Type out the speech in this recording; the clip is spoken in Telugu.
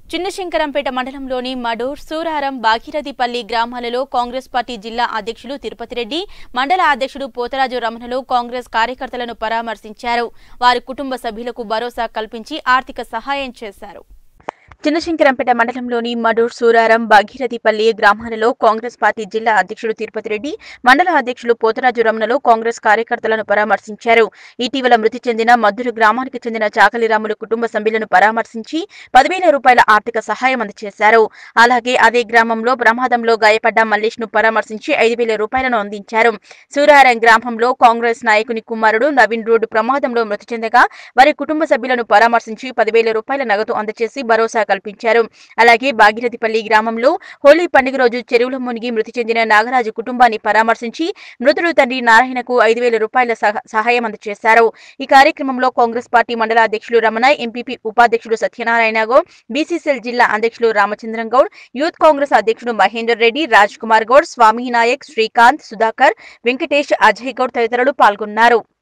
చిన్నశంకరంపేట మండలంలోని మడూర్ సూరారం భాగీరథిపల్లి గ్రామాలలో కాంగ్రెస్ పార్టీ జిల్లా అధ్యక్షులు తిరుపతి రెడ్డి మండల అధ్యక్షుడు పోతరాజు రమణలో కాంగ్రెస్ కార్యకర్తలను పరామర్శించారు వారి కుటుంబ సభ్యులకు భరోసా కల్పించి ఆర్థిక సహాయం చేశారు చిన్నశంకరంపేట మండలంలోని మడూర్ సూరారం భాగీరథిపల్లి గ్రామాలలో కాంగ్రెస్ పార్టీ జిల్లా అధ్యక్షుడు తిరుపతి రెడ్డి మండల అధ్యక్షులు పోతరాజు రమణలో కాంగ్రెస్ కార్యకర్తలను పరామర్శించారు ఇటీవల మృతి చెందిన మద్దూరు గ్రామానికి చెందిన చాకలిరాములు కుటుంబ సభ్యులను పరామర్శించి పదివేల రూపాయల ఆర్థిక సహాయం అందజేశారు అలాగే అదే గ్రామంలో ప్రమాదంలో గాయపడ్డ మల్లేష్ ను పరామర్శించి ఐదు వేల రూపాయలను అందించారు సూరారం గ్రామంలో కాంగ్రెస్ నాయకుని కుమారుడు నవీన్ రోడ్డు ప్రమాదంలో మృతి చెందగా వారి కుటుంబ సభ్యులను పరామర్శించి పదివేల రూపాయల నగదు అందజేసి భరోసా కల్పించారు అలాగే భాగీరథిపల్లి గ్రామంలో హోలీ పండుగ రోజు చెరువులో మునిగి మృతి చెందిన నాగరాజు కుటుంబాన్ని పరామర్శించి మృతుడు తండ్రి నారాయణకు ఐదు వేల రూపాయల సహ- సహాయం అందజేశారు ఈ కార్యక్రమంలో కాంగ్రెస్ పార్టీ మండల అధ్యక్షులు రమణ ఎంపీపీ ఉపాధ్యక్షులు సత్యనారాయణ గౌడ్ బీసీసీఎల్ జిల్లా అధ్యక్షులు రామచంద్రన్ గౌడ్ యూత్ కాంగ్రెస్ అధ్యక్షుడు మహేందర్ రెడ్డి రాజ్ కుమార్ గౌడ్ స్వామి నాయక్ శ్రీకాంత్ సుధాకర్ వెంకటేష్ అజయ్ గౌడ్ తదితరులు పాల్గొన్నారు